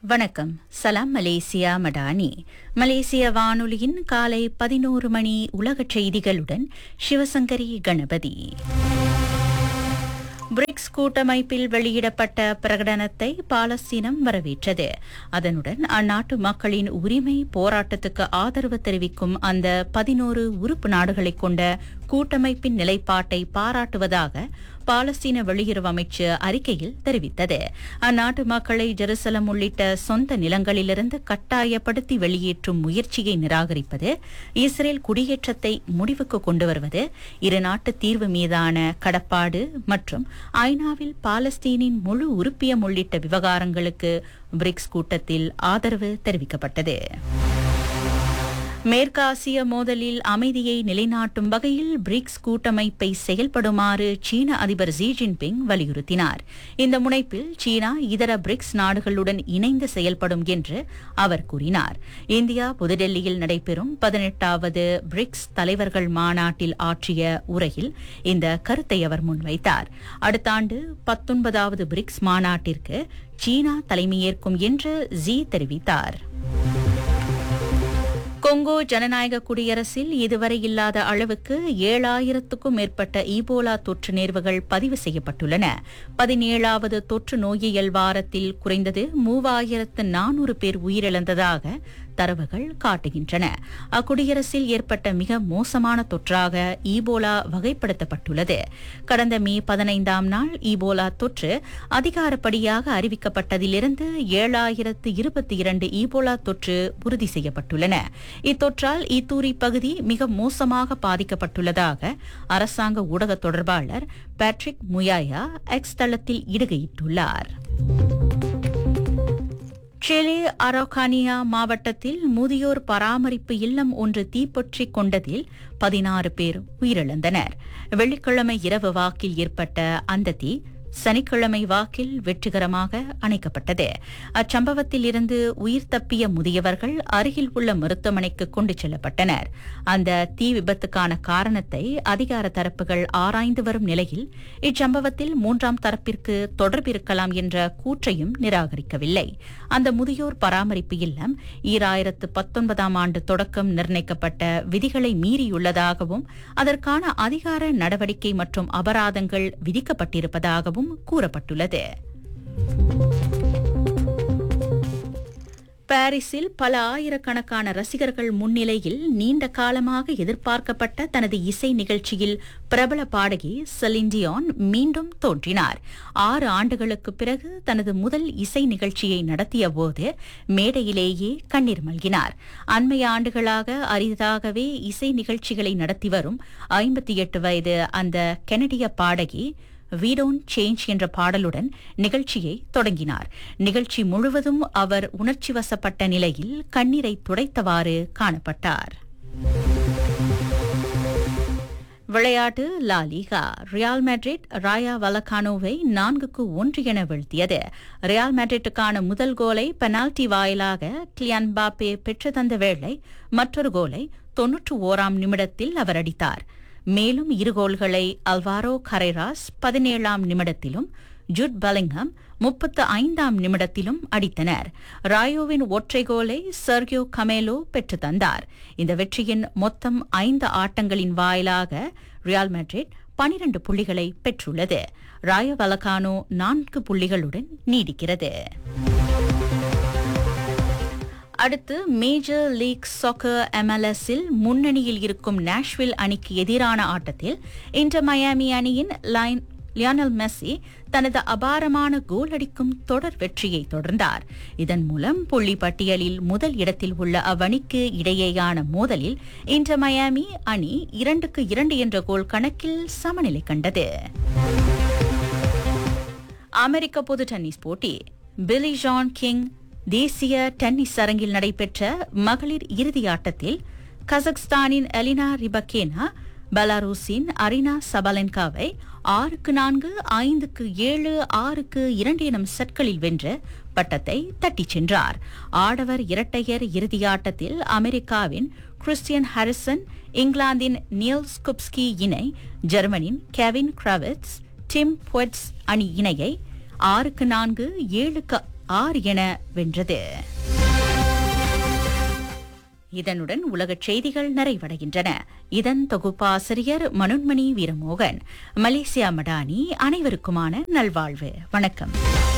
வணக்கம் சலாம் மலேசியா மடானி மலேசிய வானொலியின் காலை பதினோரு மணி உலகச் செய்திகளுடன் சிவசங்கரி கணபதி பிரிக்ஸ் கூட்டமைப்பில் வெளியிடப்பட்ட பிரகடனத்தை பாலஸ்தீனம் வரவேற்றது அதனுடன் அந்நாட்டு மக்களின் உரிமை போராட்டத்துக்கு ஆதரவு தெரிவிக்கும் அந்த பதினோரு உறுப்பு நாடுகளைக் கொண்ட கூட்டமைப்பின் நிலைப்பாட்டை பாராட்டுவதாக பாலஸ்தீன வெளியுறவு அமைச்சு அறிக்கையில் தெரிவித்தது அந்நாட்டு மக்களை ஜெருசலம் உள்ளிட்ட சொந்த நிலங்களிலிருந்து கட்டாயப்படுத்தி வெளியேற்றும் முயற்சியை நிராகரிப்பது இஸ்ரேல் குடியேற்றத்தை முடிவுக்கு கொண்டு வருவது இருநாட்டு தீர்வு மீதான கடப்பாடு மற்றும் ஐநாவில் பாலஸ்தீனின் முழு உறுப்பியம் உள்ளிட்ட விவகாரங்களுக்கு பிரிக்ஸ் கூட்டத்தில் ஆதரவு தெரிவிக்கப்பட்டது மேற்காசிய மோதலில் அமைதியை நிலைநாட்டும் வகையில் பிரிக்ஸ் கூட்டமைப்பை செயல்படுமாறு சீன அதிபர் ஜி ஜின்பிங் வலியுறுத்தினார் இந்த முனைப்பில் சீனா இதர பிரிக்ஸ் நாடுகளுடன் இணைந்து செயல்படும் என்று அவர் கூறினார் இந்தியா புதுடெல்லியில் நடைபெறும் பதினெட்டாவது பிரிக்ஸ் தலைவர்கள் மாநாட்டில் ஆற்றிய உரையில் இந்த கருத்தை அவர் முன்வைத்தார் அடுத்த ஆண்டு பத்தொன்பதாவது பிரிக்ஸ் மாநாட்டிற்கு சீனா தலைமையேற்கும் என்று ஜி தெரிவித்தார் கொங்கோ ஜனநாயக குடியரசில் இதுவரை இல்லாத அளவுக்கு ஏழாயிரத்துக்கும் மேற்பட்ட ஈபோலா தொற்று நேர்வுகள் பதிவு செய்யப்பட்டுள்ளன பதினேழாவது தொற்று நோயியல் வாரத்தில் குறைந்தது மூவாயிரத்து நானூறு பேர் உயிரிழந்ததாக தரவுகள் காட்டுகின்றன அக்குடியரசில் ஏற்பட்ட மிக மோசமான தொற்றாக ஈபோலா வகைப்படுத்தப்பட்டுள்ளது கடந்த மே பதினைந்தாம் நாள் ஈபோலா தொற்று அதிகாரப்படியாக அறிவிக்கப்பட்டதிலிருந்து ஏழாயிரத்து இருபத்தி இரண்டு ஈபோலா தொற்று உறுதி செய்யப்பட்டுள்ளன இத்தொற்றால் இத்தூரி பகுதி மிக மோசமாக பாதிக்கப்பட்டுள்ளதாக அரசாங்க ஊடக தொடர்பாளர் பேட்ரிக் முயாயா எக்ஸ் தளத்தில் இடுகையிட்டுள்ளார் சிலே அரௌகானியா மாவட்டத்தில் முதியோர் பராமரிப்பு இல்லம் ஒன்று தீப்பற்றிக் கொண்டதில் பதினாறு பேர் உயிரிழந்தனர் வெள்ளிக்கிழமை இரவு வாக்கில் ஏற்பட்ட அந்த தீ சனிக்கிழமை வாக்கில் வெற்றிகரமாக அணைக்கப்பட்டது அச்சம்பவத்தில் இருந்து உயிர் தப்பிய முதியவர்கள் அருகில் உள்ள மருத்துவமனைக்கு கொண்டு செல்லப்பட்டனர் அந்த தீ விபத்துக்கான காரணத்தை அதிகார தரப்புகள் ஆராய்ந்து வரும் நிலையில் இச்சம்பவத்தில் மூன்றாம் தரப்பிற்கு தொடர்பு இருக்கலாம் என்ற கூற்றையும் நிராகரிக்கவில்லை அந்த முதியோர் பராமரிப்பு இல்லம் ஈராயிரத்து பத்தொன்பதாம் ஆண்டு தொடக்கம் நிர்ணயிக்கப்பட்ட விதிகளை மீறியுள்ளதாகவும் அதற்கான அதிகார நடவடிக்கை மற்றும் அபராதங்கள் விதிக்கப்பட்டிருப்பதாகவும் கூறப்பட்டுள்ளது பாரிஸில் பல ஆயிரக்கணக்கான ரசிகர்கள் முன்னிலையில் நீண்ட காலமாக எதிர்பார்க்கப்பட்ட தனது இசை நிகழ்ச்சியில் பிரபல பாடகி செலிண்டியான் மீண்டும் தோன்றினார் ஆறு ஆண்டுகளுக்கு பிறகு தனது முதல் இசை நிகழ்ச்சியை நடத்திய போது மேடையிலேயே கண்ணீர் மல்கினார் அண்மைய ஆண்டுகளாக அரிதாகவே இசை நிகழ்ச்சிகளை நடத்தி வரும் ஐம்பத்தி எட்டு வயது அந்த கெனடிய பாடகி வி டோன்ட் சேஞ்ச் என்ற பாடலுடன் நிகழ்ச்சியை தொடங்கினார் நிகழ்ச்சி முழுவதும் அவர் உணர்ச்சி வசப்பட்ட நிலையில் கண்ணீரை துடைத்தவாறு காணப்பட்டார் விளையாட்டு லா லீகா ரியால் மேட்ரிட் ராயா வலகானோவை நான்குக்கு ஒன்று என வீழ்த்தியது ரியால் மேட்ரிட்டுக்கான முதல் கோலை பெனால்டி வாயிலாக கிளியான் பாப்பே பெற்று தந்த வேளை மற்றொரு கோலை தொன்னூற்று ஓராம் நிமிடத்தில் அவர் அடித்தார் மேலும் இரு கோல்களை அல்வாரோ கரேராஸ் பதினேழாம் நிமிடத்திலும் ஜுட் பலிங்ஹம் முப்பத்து ஐந்தாம் நிமிடத்திலும் அடித்தனர் ராயோவின் ஒற்றை கோலை சர்கியோ கமேலோ பெற்று தந்தார் இந்த வெற்றியின் மொத்தம் ஐந்து ஆட்டங்களின் வாயிலாக ரியால் மேட்ரிட் பனிரண்டு புள்ளிகளை பெற்றுள்ளது ராயோ வலகானோ நான்கு புள்ளிகளுடன் நீடிக்கிறது அடுத்து மேஜர் லீக் சாக்கர் எம்எல்எஸ்ஸில் முன்னணியில் இருக்கும் நாஷ்வில் அணிக்கு எதிரான ஆட்டத்தில் இன்டர் மயாமி அணியின் லைன் லியானல் மெஸ்ஸி தனது அபாரமான கோல் அடிக்கும் தொடர் வெற்றியை தொடர்ந்தார் இதன் மூலம் புள்ளி பட்டியலில் முதல் இடத்தில் உள்ள அவ்வணிக்கு இடையேயான மோதலில் இன்டர் மயாமி அணி இரண்டுக்கு இரண்டு என்ற கோல் கணக்கில் சமநிலை கண்டது அமெரிக்க பொது டென்னிஸ் போட்டி பிலி ஜான் கிங் தேசிய டென்னிஸ் அரங்கில் நடைபெற்ற மகளிர் இறுதி ஆட்டத்தில் கசக்ஸ்தானின் எலினா ரிபக்கேனா பெலாரூஸின் அரினா சபலென்காவை ஆறுக்கு நான்கு ஐந்துக்கு ஏழு ஆறுக்கு இரண்டு எனும் செட்களில் வென்று பட்டத்தை தட்டிச் சென்றார் ஆடவர் இரட்டையர் இறுதியாட்டத்தில் அமெரிக்காவின் கிறிஸ்டியன் ஹாரிசன் இங்கிலாந்தின் நியல் ஸ்குப்ஸ்கி இணை ஜெர்மனின் கெவின் கிராவிட்ஸ் டிம் பொய்ட்ஸ் அணி இணையை ஆறுக்கு நான்கு ஏழுக்கு ஆறு என வென்றது இதனுடன் உலகச் செய்திகள் நிறைவடைகின்றன இதன் தொகுப்பாசிரியர் மனோன்மணி வீரமோகன் மலேசியா மடானி அனைவருக்குமான நல்வாழ்வு வணக்கம்